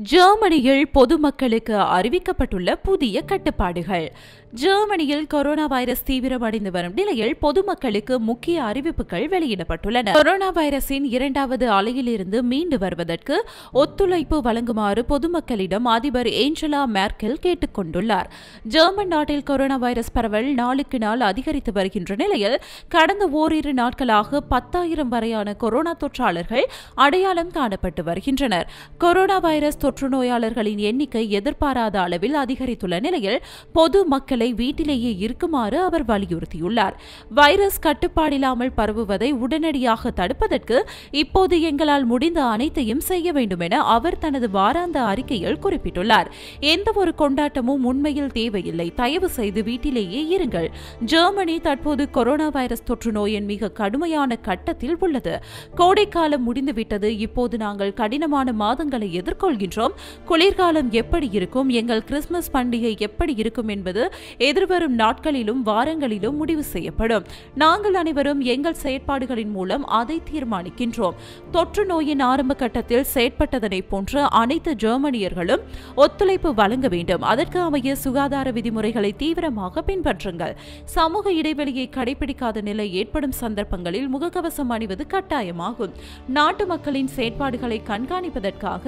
ஜெர்மனியில் பொதுமக்களுக்கு அறிவிக்கப்பட்டுள்ள புதிய கட்டுப்பாடுகள் ஜெர்மனியில் கொரோனா வைரஸ் தீவிரமடைந்து வரும் நிலையில் பொதுமக்களுக்கு முக்கிய அறிவிப்புகள் வெளியிடப்பட்டுள்ளன கொரோனா வைரஸின் இரண்டாவது அலையிலிருந்து மீண்டு வருவதற்கு ஒத்துழைப்பு வழங்குமாறு பொதுமக்களிடம் அதிபர் ஏஞ்சலா மேர்க்கெல் கேட்டுக் கொண்டுள்ளார் ஜெர்மன் நாட்டில் கொரோனா வைரஸ் பரவல் நாளுக்கு நாள் அதிகரித்து வருகின்ற நிலையில் கடந்த ஓரிரு நாட்களாக பத்தாயிரம் வரையான கொரோனா தொற்றாளர்கள் அடையாளம் காணப்பட்டு வருகின்றனர் கொரோனா வைரஸ் தொற்று நோயாளர்களின் எண்ணிக்கை எதிர்பாராத அளவில் அதிகரித்துள்ள நிலையில் பொது மக்களை வீட்டிலேயே இருக்குமாறு அவர் வலியுறுத்தியுள்ளார் வைரஸ் கட்டுப்பாடில்லாமல் பரவுவதை உடனடியாக தடுப்பதற்கு இப்போது எங்களால் முடிந்த அனைத்தையும் செய்ய வேண்டும் என அவர் தனது வாராந்த அறிக்கையில் குறிப்பிட்டுள்ளார் எந்த ஒரு கொண்டாட்டமும் உண்மையில் தேவையில்லை தயவு செய்து வீட்டிலேயே இருங்கள் ஜெர்மனி தற்போது கொரோனா வைரஸ் தொற்று நோயின் மிக கடுமையான கட்டத்தில் உள்ளது கோடைக்காலம் முடிந்துவிட்டது இப்போது நாங்கள் கடினமான மாதங்களை எதிர்கொள்கின்றோம் குளிர்காலம் எப்படி இருக்கும் எங்கள் கிறிஸ்துமஸ் பண்டிகை எப்படி இருக்கும் என்பது எதிர்வரும் நாட்களிலும் வாரங்களிலும் முடிவு செய்யப்படும் நாங்கள் அனைவரும் எங்கள் செயற்பாடுகளின் மூலம் அதை தீர்மானிக்கின்றோம் தொற்று நோயின் ஆரம்ப கட்டத்தில் செயற்பட்டதனை போன்ற அனைத்து ஜெர்மனியர்களும் ஒத்துழைப்பு வழங்க வேண்டும் அதற்கு அமைய சுகாதார விதிமுறைகளை தீவிரமாக பின்பற்றுங்கள் சமூக இடைவெளியை கடைபிடிக்காத நிலை ஏற்படும் சந்தர்ப்பங்களில் முகக்கவசம் அணிவது கட்டாயமாகும் நாட்டு மக்களின் செயற்பாடுகளை கண்காணிப்பதற்காக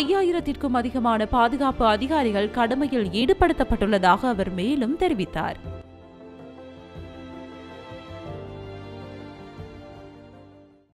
ஐயாயிரத்திற்கும் அதிகமான பாதுகாப்பு அதிகாரிகள் கடமையில் ஈடுபடுத்தப்பட்டுள்ளதாக அவர் மேலும் தெரிவித்தார்